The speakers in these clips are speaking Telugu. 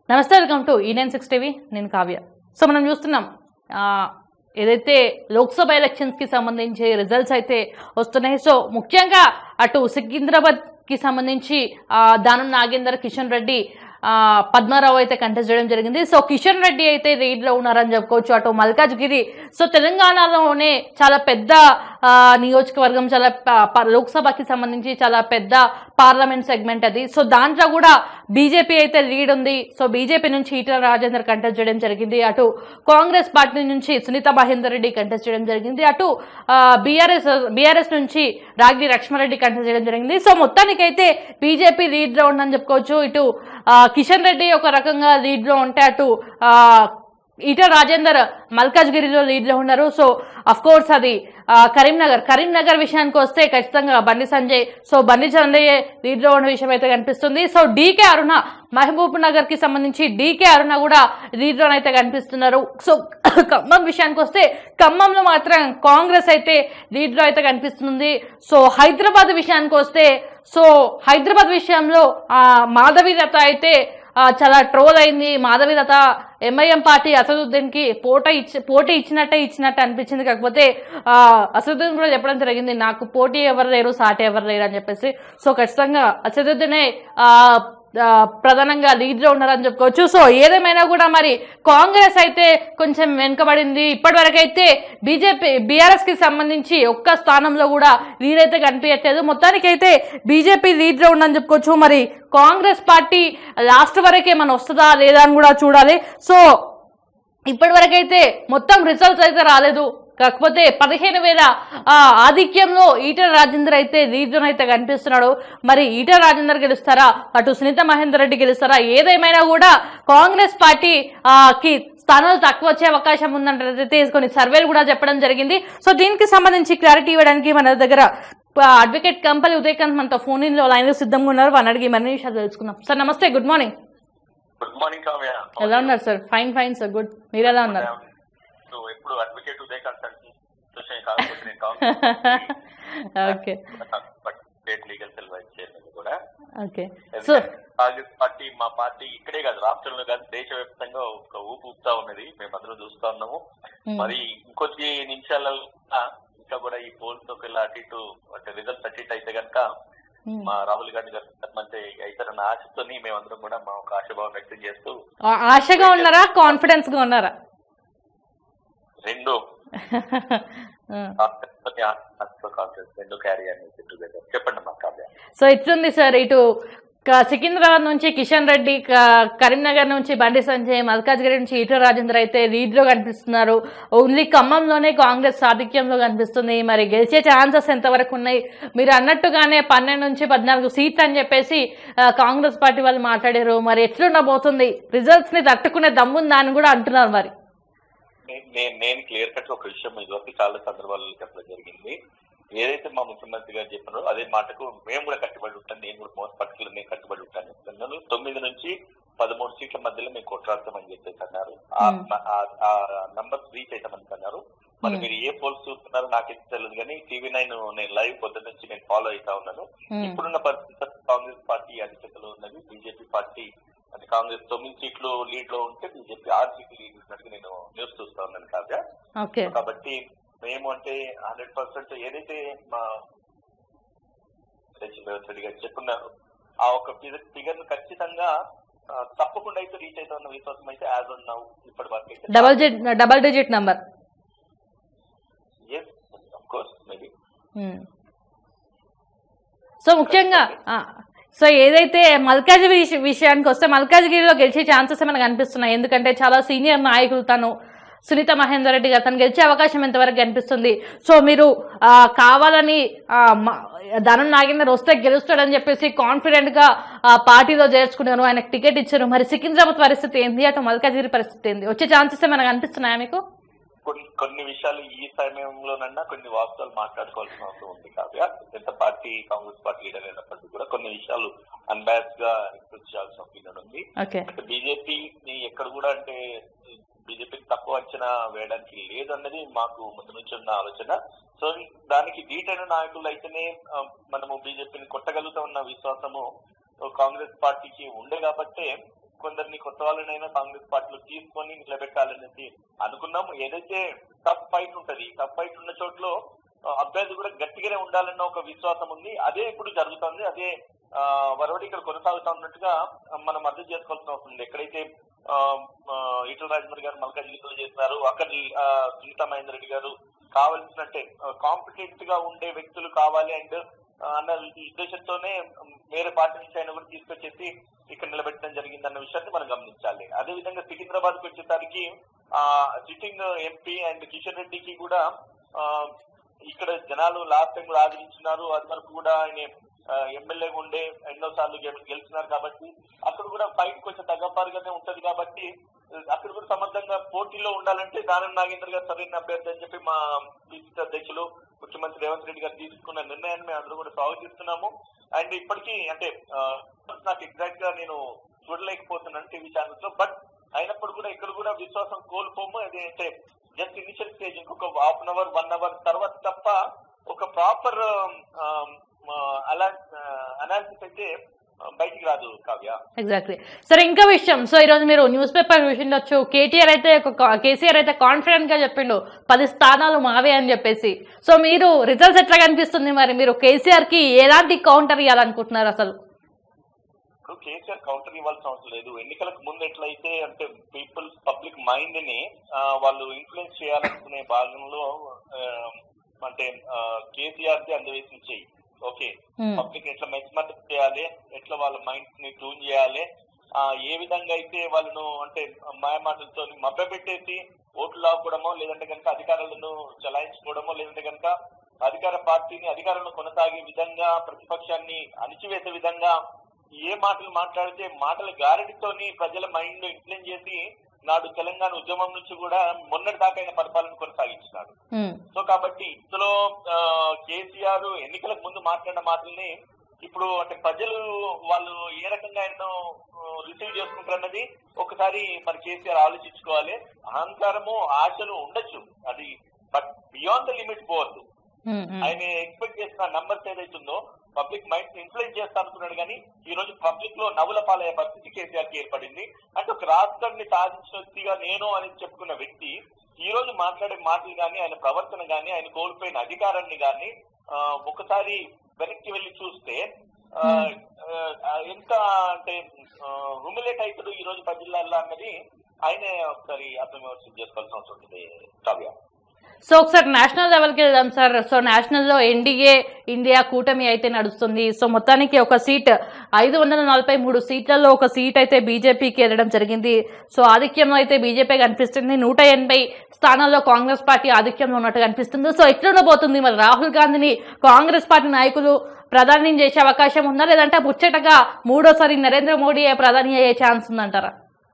నమస్తే వెల్కమ్ టు ఈ నైన్ సిక్స్ టీవీ నేను కావ్య సో మనం చూస్తున్నాం ఆ, ఏదైతే లోక్సభ ఎలక్షన్స్కి సంబంధించి రిజల్ట్స్ అయితే వస్తున్నాయి సో ముఖ్యంగా అటు సికింద్రాబాద్కి సంబంధించి ఆ, దానం నాగేందర్ కిషన్ రెడ్డి ఆ, పద్మారావు అయితే కంటెస్ట్ చేయడం జరిగింది సో కిషన్ రెడ్డి అయితే లీడ్లో ఉన్నారని చెప్పుకోవచ్చు అటు మల్కాజ్గిరి సో తెలంగాణలోనే చాలా పెద్ద ఆ, నియోజకవర్గం చాలా ప- ప- లోక్సభకి సంబంధించి చాలా పెద్ద పార్లమెంట్ సెగ్మెంట్ అది సో దాంట్లో కూడా బీజేపీ అయితే లీడ్ ఉంది సో బీజేపీ నుంచి ఈటల రాజేందర్ కంటెస్ట్ చేయడం జరిగింది అటు కాంగ్రెస్ పార్టీ నుంచి సునీత మహేందర్ రెడ్డి కంటెస్ట్ చేయడం జరిగింది అటు బీఆర్ఎస్ బీఆర్ఎస్ నుంచి రాగి లక్ష్మారెడ్డి కంటెస్ట్ చేయడం జరిగింది సో మొత్తానికైతే బీజేపీ లీడ్లో ఉందని చెప్పుకోవచ్చు ఇటు ఆ, కిషన్ రెడ్డి ఒక రకంగా లీడ్లో ఉంటే అటు ఆ, ఈటల రాజేందర్ మల్కాజ్గిరిలో లీడ్లో ఉన్నారు సో అఫ్ కోర్స్ అది ఆ, కరీంనగర్ కరీంనగర్ విషయానికి వస్తే ఖచ్చితంగా బండి సంజయ్ సో బండి సంజయ్ లీడ్లో ఉన్న విషయం అయితే కనిపిస్తుంది సో డీకే అరుణ మహబూబ్ నగర్ కి సంబంధించి డీకే అరుణ కూడా లీడ్లో అయితే కనిపిస్తున్నారు సో ఖమ్మం విషయానికి వస్తే ఖమ్మంలో మాత్రం కాంగ్రెస్ అయితే లీడ్లో అయితే కనిపిస్తుంది సో హైదరాబాద్ విషయానికి వస్తే సో హైదరాబాద్ విషయంలో ఆ, మాధవీలత అయితే ఆ, చాలా ట్రోల్ అయింది మాధవీలత ఎంఐఎం పార్టీ అసదుద్దీన్కి పోటీ ఇచ్చి పోటీ ఇచ్చినట్టే ఇచ్చినట్టు అనిపించింది కాకపోతే ఆ, అసదుద్దీన్ కూడా చెప్పడం జరిగింది నాకు పోటీ ఎవరు లేరు సాటి ఎవరు లేరు అని చెప్పేసి సో ఖచ్చితంగా అసదుద్దీనే ఆ, ఆ, ప్రధానంగా లీడ్లో ఉన్నారని చెప్పుకోవచ్చు సో ఏదేమైనా కూడా మరి కాంగ్రెస్ అయితే కొంచెం వెనుకబడింది ఇప్పటివరకు అయితే బీజేపీ బీఆర్ఎస్ కి సంబంధించి ఒక్క స్థానంలో కూడా లీడ్ అయితే కనిపించట్లేదు మొత్తానికి అయితే బీజేపీ లీడ్లో ఉందని చెప్పుకోవచ్చు మరి కాంగ్రెస్ పార్టీ లాస్ట్ వరకే మన వస్తుందా లేదా అని కూడా చూడాలి సో ఇప్పటివరకైతే మొత్తం రిజల్ట్స్ అయితే రాలేదు కాకపోతే పదిహేను వేల ఆ, ఆధిక్యంలో ఈటల రాజేందర్ అయితే లీడ్లో అయితే కనిపిస్తున్నాడు మరి ఈటల రాజేందర్ గెలుస్తారా అటు సునీత మహేందర్ రెడ్డి గెలుస్తారా ఏదేమైనా కూడా కాంగ్రెస్ పార్టీ ఆ, కి స్థానాలు తక్కువ వచ్చే అవకాశం ఉందంటే కొన్ని సర్వేలు కూడా చెప్పడం జరిగింది సో దీనికి సంబంధించి క్లారిటీ ఇవ్వడానికి మన దగ్గర ఆ, అడ్వకేట్ కంపల్ ఉదయకాంత్ మనతో ఫోన్ ఇన్ లో లైన్ లో సిద్ధంగా ఉన్నారు వారిని అడిగి మరిన్ని విషయాలు తెలుసుకుందాం సార్ నమస్తే good morning good morning Kavya ఎలా ఉన్నారు sir fine fine sir good మీరు ఎలా ఉన్నారు సో ఎప్పుడు అడ్వకేట్ ఉదయ్ కన్సల్ట్ చూసాను కాకపోతే నేను council okay but state legal cell vice chairman కూడా ఓకే సో కాంగ్రెస్ పార్టీ మా పార్టీ ఇక్కడే కాదు రాష్ట్రంలో కాదు దేశవ్యాప్తంగా ఒక ఊపు ఊపుతా ఉన్నది మేమందరం చూస్తా ఉన్నాము మరి ఇంకొద్ది నిమిషాలలో ఇంకా కూడా ఈ పోల్స్ ఒకవేళ అటు ఇటు అంటే రిజల్ట్స్ అటు ఇటు అయితే కనుక మా రాహుల్ గాంధీ గారు మంచి అవుతారన్న ఆశతోని మేమందరం కూడా మా ఒక ఆశాభావం వ్యక్తం చేస్తూ ఆ- ఆశగా ఉన్నారా కాన్ఫిడెన్స్ గా ఉన్నారా రెండు కాన్ఫరెన్స్ రెండు క్యారీ అనేది టుగెదర్ చెప్పండి మా కావ్య సో ఇట్లుంది సార్ ఇటు క- సికింద్రాబాద్ నుంచి కిషన్ రెడ్డి క- కరీంనగర్ నుంచి బండి సంజయ్ మల్కాజ్గిరి నుంచి ఈటల రాజేందర్ అయితే lead లో కనిపిస్తున్నారు ఓన్లీ ఖమ్మంలోనే కాంగ్రెస్ ఆధిక్యంలో కనిపిస్తుంది మరి గెలిచే ఛాన్సెస్ ఎంతవరకు ఉన్నాయి మీరు అన్నట్టుగానే పన్నెండు నుంచి పద్నాలుగు సీట్లు అని చెప్పేసి ఆ, కాంగ్రెస్ పార్టీ వాళ్ళు మాట్లాడారు మరి ఎట్లుండబోతుంది రిజల్ట్స్ ని తట్టుకునే దమ్ముందా అని కూడా అంటున్నారు మరి నే- నేను నేను క్లియర్ కట్ ఒక విషయం ఇదివరకు చాలా సందర్భాల్లో చెప్పడం జరిగింది ఏదైతే మా ముఖ్యమంత్రి గారు చెప్పారో అదే మాటకు మేము కూడా కట్టుబడి ఉంటాం నేను కూడా మోస్ట్ పర్టికులర్ నేను కట్టుబడి ఉంటాను చెప్తున్నాను తొమ్మిది నుంచి పదమూడు సీట్ల మధ్యలో మేము కొట్లాడతామని చెప్పేసి అన్నారు ఆ నంబర్స్ రీచ్ అవుతామని అన్నారు మరి Hmm. మీరు ఏ పోల్స్ చూస్తున్నారో నాకైతే తెలియదు కానీ టీవీ నైన్ నేను లైవ్ పొద్దు నుంచి నేను ఫాలో అవుతా ఉన్నాను Hmm. ఇప్పుడున్న పరిస్థితుల్లో కాంగ్రెస్ పార్టీ అధికారంలో ఉన్నది బీజేపీ పార్టీ అంటే కాంగ్రెస్ తొమ్మిది సీట్లు లీడ్ లో ఉంటే బీజేపీ ఆరు సీట్లు లీడ్ ఉన్నట్టు నేను న్యూస్ చూస్తా ఉన్నాను కావ్య ఓకే కాబట్టి మేము అంటే హండ్రెడ్ పర్సెంట్ ఏదైతే మా రేవంత్ రెడ్డి గారు చెప్పున్నారు ఆ ఒక ఫిగర్ ను ఖచ్చితంగా ఆ, తప్పకుండా అయితే రీచ్ అవుతా ఉన్న విశ్వాసం అయితే యాజ్ ఉన్నావు ఇప్పటి వరకు అయితే double digit double digit number yes of course maybe hmm. So ముఖ్యంగా ఆ, సో ఏదైతే మల్కాజ్గిరి విష- విషయానికి వస్తే మల్కాజ్గిరిలో గెలిచే ఛాన్సెస్ మనకు కనిపిస్తున్నాయి ఎందుకంటే చాలా సీనియర్ నాయకులు తను సునీత మహేందర్ రెడ్డి గారు తను గెలిచే అవకాశం ఎంతవరకు కనిపిస్తుంది సో మీరు ఆ, కావాలని ఆ, మ- ధనం నాగేందర్ వస్తే గెలుస్తాడని చెప్పేసి కాన్ఫిడెంట్ గా ఆ, పార్టీలో చేర్చుకున్నారు ఆయనకు టికెట్ ఇచ్చారు మరి సికింద్రాబాద్ పరిస్థితి ఏంది అటు మల్కాజ్గిరి పరిస్థితి ఏంది వచ్చే ఛాన్సెస్ ఏమైనా కనిపిస్తున్నాయా మీకు కొన్ని కొన్ని విషయాలు ఈ సమయంలోనన్నా కొన్ని వాస్తవాలు మాట్లాడుకోవాల్సిన అవసరం ఉంది కావ్య ఎంత పార్టీ కాంగ్రెస్ పార్టీ లీడర్ అయినప్పటికీ కూడా కొన్ని విషయాలు అన్బ్యాస్ గా ఎక్స్ప్రెస్ చేయాల్సిన ఒపీనియన్ ఉంది ఓకే అంటే బీజేపీ ఎక్కడ కూడా అంటే బీజేపీ తక్కువ అంచనా వేయడానికి లేదన్నది మాకు ముందు నుంచి ఉన్న ఆలోచన సో దానికి డీటైన నాయకులు అయితేనే ఆ, మనము బీజేపీని కొట్టగలుగుతామన్న విశ్వాసము కాంగ్రెస్ పార్టీకి ఉండే కాబట్టే కొందరిని కొత్త వాళ్ళనైనా కాంగ్రెస్ పార్టీలో తీసుకొని నిలబెట్టాలనేసి అనుకున్నాము ఏదైతే టఫ్ ఫైట్ ఉంటది టఫ్ ఫైట్ ఉన్న చోట్ల ఆ, అభ్యర్థి కూడా గట్టిగానే ఉండాలన్న ఒక విశ్వాసం ఉంది అదే ఇప్పుడు జరుగుతుంది అదే ఆ, వరవడి ఇక్కడ కొనసాగుతా ఉన్నట్టుగా మనం అర్థం చేసుకోవాల్సిన అవసరం ఉంది ఎక్కడైతే ఆ, ఆ, ఈటల రాజేంద్ర గారు మల్కాజిగిరిలో చేస్తున్నారు అక్కడ ఆ, సునీతా మహేందర్ రెడ్డి గారు కావాల్సినట్టే కాంపిటెంట్ గా ఉండే వ్యక్తులు కావాలి అండ్ అన్న ఉద్దేశంతోనే వేరే పార్టీ నుంచి ఆయన కూడా తీసుకొచ్చేసి ఇక్కడ నిలబెట్టడం జరిగింది అన్న విషయాన్ని మనం గమనించాలి అదే విధంగా సికింద్రాబాద్ కి వచ్చేసరికి ఆ సిట్టింగ్ ఎంపీ అండ్ కిషన్ రెడ్డికి కూడా ఆ, ఇక్కడ జనాలు లాస్ట్ టైం కూడా ఆదరించినారు అది వరకు కూడా ఆయన ఎమ్మెల్యేగా ఉండే ఎన్నో సార్లు గెలిచినారు కాబట్టి అక్కడ కూడా ఫైట్ కొంచెం తగ్గపారుగానే ఉంటది కాబట్టి అక్కడ కూడా సమర్థంగా పోటీలో ఉండాలంటే దానం నాగేంద్ర గారు సరైన అభ్యర్థి అని చెప్పి మా పిసిసి అధ్యక్షులు ముఖ్యమంత్రి రేవంత్ రెడ్డి గారు తీసుకున్న నిర్ణయాన్ని మేము అందరూ కూడా స్వాగతిస్తున్నాము అండ్ ఇప్పటికీ అంటే ఆ, నాకు ఎగ్జాక్ట్ గా నేను చూడలేకపోతున్నాను టీవీ ఛానల్స్ లో బట్ అయినప్పుడు కూడా ఇక్కడ కూడా విశ్వాసం కోల్పోము అదేంటే జస్ట్ ఇనిషియల్ స్టేజ్ ఇంకొక half an hour one hour తర్వాత తప్ప ఒక ప్రాపర్ అలా అనాలిసిస్ అయితే ఆ, బయటికి రాదు కావ్య ఎగ్జాక్ట్లీ సరే ఇంకా విషయం సో ఈరోజు మీరు న్యూస్ పేపర్ చూసిండొచ్చు కేటీఆర్ అయితే ఒక కేసీఆర్ అయితే కాన్ఫిడెంట్ గా చెప్పిండు పది స్థానాలు మావే అని చెప్పేసి సో మీరు రిజల్ట్స్ ఎట్లా కనిపిస్తుంది మరి మీరు కేసీఆర్ కి ఎలాంటి కౌంటర్ ఇవ్వాలనుకుంటున్నారు అసలు ఇప్పుడు కేసీఆర్ కౌంటర్ ఇవ్వాల్సిన అవసరం లేదు ఎన్నికలకు ముందు ఎట్లయితే అంటే పీపుల్ పబ్లిక్ మైండ్ ని ఆ, వాళ్ళు ఇన్ఫ్లుయెన్స్ చేయాలనుకునే భాగంలో ఆ, అంటే కేసీఆర్ ది అందవేసి చెయ్యి ఓకే Hmm. పబ్లిక్ ఎట్లా మెస్మర్ చేయాలి ఎట్లా వాళ్ళ మైండ్స్ ని ట్యూన్ చేయాలి ఆ ఏ విధంగా అయితే వాళ్ళను అంటే మాయమాటలతో మభ్యపెట్టేసి ఓట్లు లాక్కోవడమో లేదంటే కనుక అధికారులను చలాయించుకోవడమో లేదంటే కనుక అధికార పార్టీని అధికారంలో కొనసాగే విధంగా ప్రతిపక్షాన్ని అణిచివేసే విధంగా ఏ మాటలు మాట్లాడితే మాటల గారడితోని ప్రజల మైండ్ ఇన్ఫ్లుయెన్స్ చేసి నాడు తెలంగాణ ఉద్యమం నుంచి కూడా మొన్నటి దాకా ఆయన పరిపాలన కొనసాగించినాడు ఉమ్, సో కాబట్టి ఇందులో ఆ, కేసీఆర్ ఎన్నికలకు ముందు మాట్లాడిన మాటల్ని ఇప్పుడు అంటే ప్రజలు వాళ్ళు ఏ రకంగా ఆయనను రిసీవ్ చేసుకుంటారన్నది ఒకసారి మరి కేసీఆర్ ఆలోచించుకోవాలి అహంకారము ఆశలు ఉండొచ్చు అది బట్ బియాండ్ ద లిమిట్ పోవద్దు ఉమ్, ఉమ్. ఆయన ఎక్స్పెక్ట్ చేసిన నంబర్స్ ఏదైతుందో పబ్లిక్ మైండ్ ఇన్ఫ్లుయెన్స్ చేస్తా అనుకున్నాడు కానీ ఈ రోజు పబ్లిక్ లో నవ్వుల పాలయ్యే పరిస్థితి కేసీఆర్ కి ఏర్పడింది అంటే ఒక రాష్ట్రాన్ని సాధించిన వ్యక్తిగా నేను అని చెప్పుకున్న వ్యక్తి ఈ రోజు మాట్లాడే మాటలు కానీ ఆయన ప్రవర్తన కానీ ఆయన కోల్పోయిన అధికారాన్ని కానీ ఒకసారి వెనక్కి వెళ్లి చూస్తే ఆ, ఆ, ఎంత అంటే రుమిలేట్ అవుతాడు ఈ రోజు ప్రజల్లో అన్నది ఆయనే ఒకసారి అర్థం చేసుకోవాల్సిన అవసరం ఉంటుంది కావ్య సో ఒకసారి నేషనల్ లెవెల్కి వెళ్దాం సార్ సో నేషనల్లో ఎన్డీఏ ఇండియా కూటమి అయితే నడుస్తుంది సో మొత్తానికి ఒక సీట్ ఐదు వందల నలభై మూడు సీట్లలో ఒక సీట్ అయితే బీజేపీకి వెళ్ళడం జరిగింది సో ఆధిక్యంలో అయితే బీజేపీ కనిపిస్తుంది నూట ఎనభై స్థానాల్లో కాంగ్రెస్ పార్టీ ఆధిక్యంలో ఉన్నట్టు కనిపిస్తుంది సో ఎట్లుండబోతుంది మరి రాహుల్ గాంధీని కాంగ్రెస్ పార్టీ నాయకులు ప్రధాని చేసే అవకాశం ఉందా లేదంటే ముచ్చటగా మూడోసారి నరేంద్ర మోడీ ప్రధాని అయ్యే ఛాన్స్ ఉందంటారా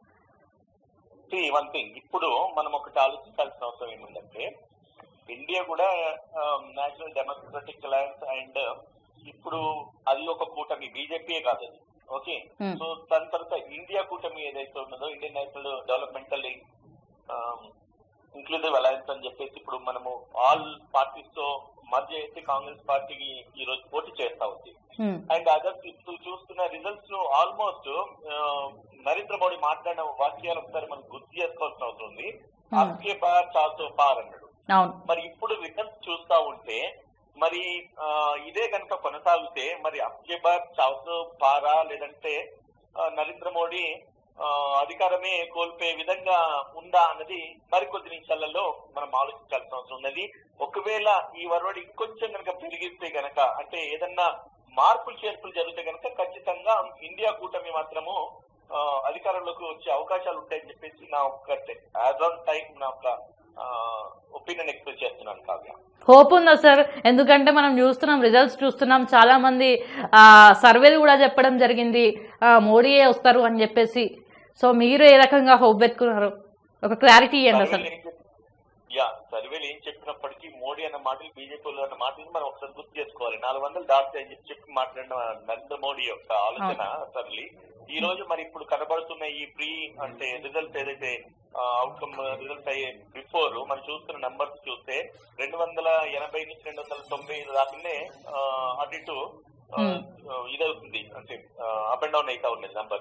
వన్ థింగ్ ఇప్పుడు మనం ఒకటి ఆలోచించాల్సిన అవసరం ఏముందంటే ఇండియా కూడా నేషనల్ డెమోక్రటిక్ అలయన్స్ అండ్ ఇప్పుడు అది ఒక కూటమి బీజేపీ కాదు అది ఓకే Hmm. సో దాని తర్వాత ఇండియా కూటమి ఏదైతే ఉన్నదో Indian national developmental inclusive alliance అని చెప్పేసి ఇప్పుడు మనము ఆల్ పార్టీస్ తో మధ్య అయితే కాంగ్రెస్ పార్టీకి ఈ రోజు పోటీ చేస్తా ఉంది ఉమ్, అండ్ అదర్స్ ఇప్పుడు చూస్తున్న రిజల్ట్స్ ఆల్మోస్ట్ నరేంద్ర మోడీ మాట్లాడిన వాక్యాలు ఒకసారి మనం గుర్తు చేసుకోవాల్సిన అవసరం ఉంది Hmm. అప్కే పార్ చాతో పార్ అన్నాడు అవును మరి ఇప్పుడు రిజల్ట్స్ చూస్తా ఉంటే మరి ఆ, ఇదే కనుక కొనసాగితే మరి అప్కే బార్ చాతో పారా లేదంటే ఆ, నరేంద్ర మోడీ ఆ, అధికారమే కోల్పోయే విధంగా ఉందా అన్నది మరికొద్ది నిమిషాలలో మనం ఆలోచించాల్సిన అవసరం ఉన్నది ఒకవేళ ఈ వరవడి ఇంకొంచెం కనుక పెరిగిస్తే గనక అంటే ఏదన్నా మార్పులు చేర్పులు జరిగితే గనక ఖచ్చితంగా ఇండియా కూటమి మాత్రము ఆ, అధికారంలోకి వచ్చే అవకాశాలు ఉంటాయని చెప్పేసి నా ఒక్క యాజ్ ఆన్ టైం నా ఒక ఒపీనియన్ ఎక్స్ప్రెస్ చేస్తున్నాను కావ్య హోప్ ఉందా సార్ ఎందుకంటే మనం చూస్తున్నాం రిజల్ట్స్ చూస్తున్నాం చాలా మంది ఆ, సర్వేలు కూడా చెప్పడం జరిగింది ఆ, మోడీయే వస్తారు అని చెప్పేసి సో మీరు ఏ రకంగా హోప్ పెట్టుకున్నారు ఒక క్లారిటీ ఇవ్వండి అసలు సర్వేలు ఏం చెప్- యా సర్వేలు ఏం చెప్పినప్పటికీ మోడీ అన్న మాటలు బీజేపీలో అన్న మాటలు మనం ఒకసారి గుర్తు చేసుకోవాలి నాలుగు వందలు దాటితే అని చెప్పి చెప్పి మాట్లాడిన నరేంద్ర మోడీ యొక్క ఆలోచన సర్లీ ఈ రోజు మరి ఇప్పుడు కనబడుతున్న ఈ ప్రీ అంటే రిజల్ట్స్ ఏదైతే అవుట్కమ్ రిజల్ట్స్ అయ్యే బిఫోర్ మనం చూస్తున్న నంబర్స్ చూస్తే రెండు వందల ఎనభై నుంచి రెండు వందల తొంభై ఐదు దాకానే ఆ, అటు ఇటు ఆ, Hmm. ఇదవుతుంది అంటే అప్ అండ్ డౌన్ అవుతా ఉన్నది నంబర్స్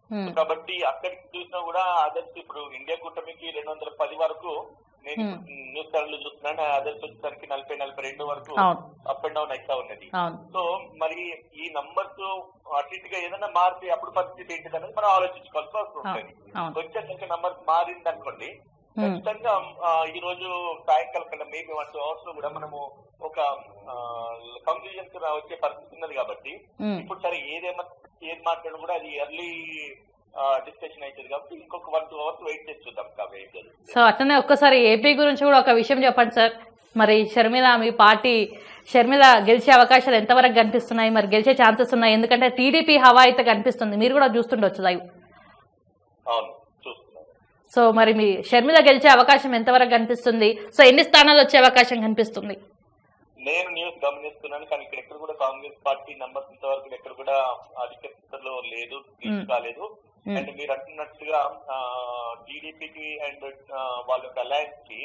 Hmm. కాబట్టి అక్కడికి చూసినా కూడా అదర్స్ ఇప్పుడు ఇండియా కూటమికి రెండు వందల పది వరకు నేను Hmm. న్యూస్ ఛానల్ చూస్తున్నాను అదర్స్ వచ్చేసరికి నలభై నలభై రెండు వరకు అవును. అప్ అండ్ డౌన్ అవుతా ఉన్నది అవును సో మరి ఈ నంబర్స్ అటు ఇటుగా ఏదైనా మారితే అప్పుడు పరిస్థితి ఏంటిది అనేది మనం ఆలోచించుకోవాల్సిన అవసరం ఉంటుంది అవును. కొంచెం కొంచెం నంబర్ మారింది అనుకోండి Hmm. ఖచ్చితంగా ఆ, ఈ రోజు సాయంకాలం కన్నా మేబీ వన్ టూ అవర్స్ లో కూడా మనము ఒక కంక్లూజన్ వచ్చే పరిస్థితి ఉన్నది కాబట్టి Hmm. ఇప్పుడు సరే ఏదేమో ఏది మాట్లాడినా కూడా అది ఎర్లీ డిస్కషన్ అవుతుంది కాబట్టి ఇంకొక వన్ టూ అవర్స్ వెయిట్ చేసి చూద్దాం కాబట్టి ఏం జరుగుతుంది. సో అట్లనే ఒక్కసారి ఏపీ గురించి కూడా ఒక విషయం చెప్పండి సార్ మరి షర్మిల మీ పార్టీ షర్మిల గెలిచే అవకాశాలు ఎంతవరకు కనిపిస్తున్నాయి మరి గెలిచే ఛాన్సెస్ ఉన్నాయి ఎందుకంటే టీడీపీ హవా అయితే కనిపిస్తుంది మీరు కూడా చూస్తుండొచ్చు లైవ్ అవును చూస్తున్నాను సో మరి మీ షర్మిల గెలిచే అవకాశం ఎంతవరకు కనిపిస్తుంది సో ఎన్ని స్థానాలు వచ్చే అవకాశం కనిపిస్తుంది నేను న్యూస్ గమనిస్తున్నాను కానీ ఇక్కడ ఎక్కడ కూడా కాంగ్రెస్ పార్టీ నంబర్స్ ఇంతవరకు ఎక్కడ కూడా అధికారంలో లేదు రీచ్ కాలేదు Hmm. అండ్ మీరు అంటున్నట్టుగా టీడీపీకి అండ్ వాళ్ళ యొక్క అలయన్స్ కి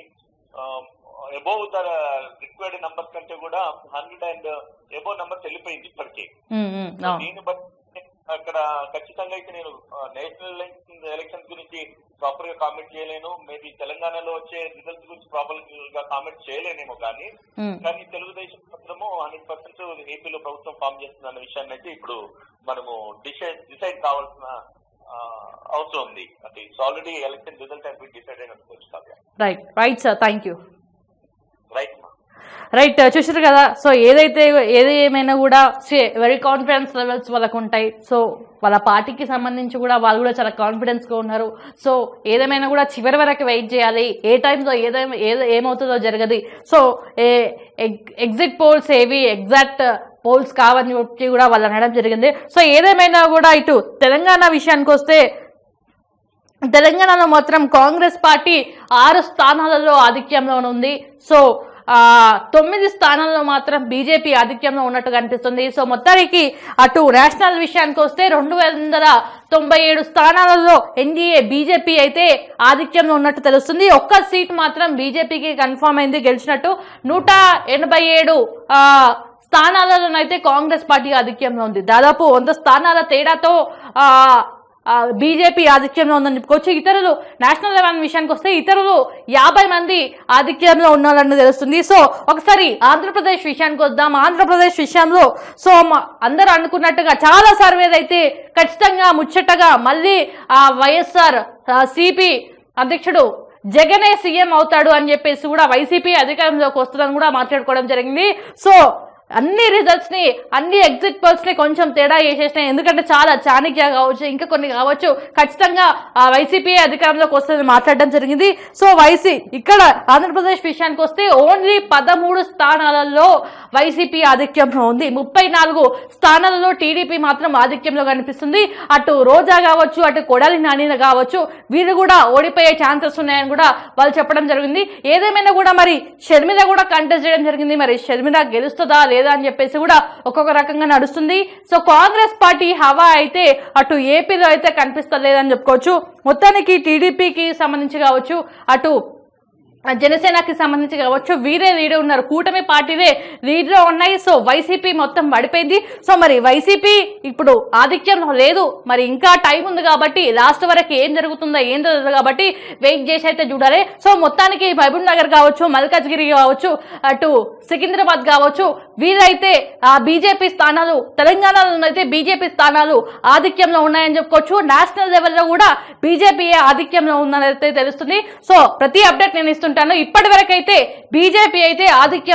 అబౌవ్ ద రిక్వైర్డ్ నంబర్స్ కంటే కూడా హండ్రెడ్ అండ్ అబౌవ్ నంబర్స్ వెళ్ళిపోయింది ఇప్పటికే ఉమ్, ఉమ్, అవును దీన్ని బట్టి అక్కడ ఖచ్చితంగా అయితే నేను నేషనల్ ఎలక్షన్స్ గురించి ప్రాపర్ గా కామెంట్ చేయలేను మేబీ తెలంగాణలో వచ్చే రిజల్ట్స్ గురించి ప్రాపర్ గా కామెంట్ చేయలేనేమో కానీ ఉమ్, కానీ తెలుగుదేశం మాత్రము హండ్రెడ్ పర్సెంట్ ఏపీలో ప్రభుత్వం ఫామ్ చేస్తుందన్న విషయాన్ని అయితే ఇప్పుడు మనము డిసైడ్ డిసైడ్ కావాల్సిన ఆ, అవసరం ఉంది అంటే it's already election result has been decided అనుకోవచ్చు Kavya right right sir thank you right మా రైట్ చూసారు కదా సో ఏదైతే ఏది ఏమైనా కూడా వెరీ కాన్ఫిడెన్స్ లెవెల్స్ వాళ్ళకు ఉంటాయి సో వాళ్ళ పార్టీకి సంబంధించి కూడా వాళ్ళు కూడా చాలా కాన్ఫిడెన్స్గా ఉన్నారు సో ఏదేమైనా కూడా చివరి వరకు వెయిట్ చేయాలి ఏ టైంలో ఏదేమో ఏదో ఏమవుతుందో జరగదు సో ఏ ఎగ్జిట్ పోల్స్ ఏవి ఎగ్జాక్ట్ పోల్స్ కావని చెప్పి కూడా వాళ్ళు అనడం జరిగింది సో ఏదేమైనా కూడా ఇటు తెలంగాణ విషయానికి వస్తే తెలంగాణలో మాత్రం కాంగ్రెస్ పార్టీ ఆరు స్థానాలలో ఆధిక్యంలో ఉంది సో ఆ, తొమ్మిది స్థానాల్లో మాత్రం బీజేపీ ఆధిక్యంలో ఉన్నట్టు కనిపిస్తుంది సో మొత్తానికి అటు నేషనల్ విషయానికి వస్తే రెండు వందల తొంభై ఏడు స్థానాలలో ఎన్డీఏ బీజేపీ అయితే ఆధిక్యంలో ఉన్నట్టు తెలుస్తుంది ఒక్క సీట్ మాత్రం బీజేపీకి కన్ఫర్మ్ అయింది గెలిచినట్టు నూట ఎనభై ఏడు ఆ, స్థానాలలోనైతే కాంగ్రెస్ పార్టీ ఆధిక్యంలో ఉంది దాదాపు వంద స్థానాల తేడాతో ఆ, ఆ, బీజేపీ ఆధిక్యంలో ఉందని చెప్పుకోవచ్చు ఇతరులు నేషనల్ లెవెల్ విషయానికి వస్తే ఇతరులు యాభై మంది ఆధిక్యంలో ఉన్నారని తెలుస్తుంది సో ఒకసారి ఆంధ్రప్రదేశ్ విషయానికి వద్దాం ఆంధ్రప్రదేశ్ విషయంలో సో మ- అందరూ అనుకున్నట్టుగా చాలా సర్వేలు అయితే ఖచ్చితంగా ముచ్చటగా మళ్ళీ ఆ వైఎస్ఆర్ సిపి అధ్యక్షుడు జగనే సీఎం అవుతాడు అని చెప్పేసి కూడా వైసీపీ అధికారంలోకి వస్తుందని కూడా మాట్లాడుకోవడం జరిగింది సో అన్ని రిజల్ట్స్ ని అన్ని ఎగ్జిట్ పోల్స్ ని కొంచెం తేడా చేసేసినాయి ఎందుకంటే చాలా చాణక్య కావచ్చు ఇంకా కొన్ని కావచ్చు ఖచ్చితంగా ఆ వైసీపీ అధికారంలోకి వస్తుందని మాట్లాడడం జరిగింది సో వైసీ ఇక్కడ ఆంధ్రప్రదేశ్ విషయానికి వస్తే ఓన్లీ పదమూడు స్థానాలలో వైసీపీ ఆధిక్యంలో ఉంది ముప్పై నాలుగు స్థానాలలో టీడీపీ మాత్రం ఆధిక్యంలో కనిపిస్తుంది అటు రోజా కావచ్చు అటు కొడాలి నాని కావచ్చు వీళ్ళు కూడా ఓడిపోయే ఛాన్సెస్ ఉన్నాయని కూడా వాళ్ళు చెప్పడం జరిగింది ఏదేమైనా కూడా మరి షర్మిల కూడా కంటెస్ట్ చేయడం జరిగింది మరి షర్మిల గెలుస్తుందా లేదా అని చెప్పేసి కూడా ఒక్కొక్క రకంగా నడుస్తుంది సో కాంగ్రెస్ పార్టీ హవా అయితే అటు ఏపీలో అయితే కనిపిస్తలేదని చెప్పుకోవచ్చు మొత్తానికి టీడీపీకి సంబంధించి కావచ్చు అటు ఆ జనసేనకి సంబంధించి కావచ్చు వీరే లీడ్ ఉన్నారు కూటమి పార్టీలే లీడ్లో ఉన్నాయి సో వైసీపీ మొత్తం పడిపోయింది సో మరి వైసీపీ ఇప్పుడు ఆధిక్యంలో లేదు మరి ఇంకా టైం ఉంది కాబట్టి లాస్ట్ వరకు ఏం జరుగుతుందో ఏం జరుగుతుందో కాబట్టి వెయిట్ చేసి అయితే చూడాలి సో మొత్తానికి మహబూబ్ నగర్ కావచ్చు మల్కాజ్గిరి కావచ్చు అటు సికింద్రాబాద్ కావచ్చు వీరైతే ఆ బీజేపీ స్థానాలు తెలంగాణలో అయితే బీజేపీ స్థానాలు ఆధిక్యంలో ఉన్నాయని చెప్పుకోవచ్చు నేషనల్ లెవెల్లో కూడా బీజేపీ ఆధిక్యంలో ఉందని అయితే తెలుస్తుంది సో ప్రతి అప్డేట్ నేను ఇస్తుంటాను ఇప్పటి వరకు అయితే బీజేపీ అయితే ఆధిక్యం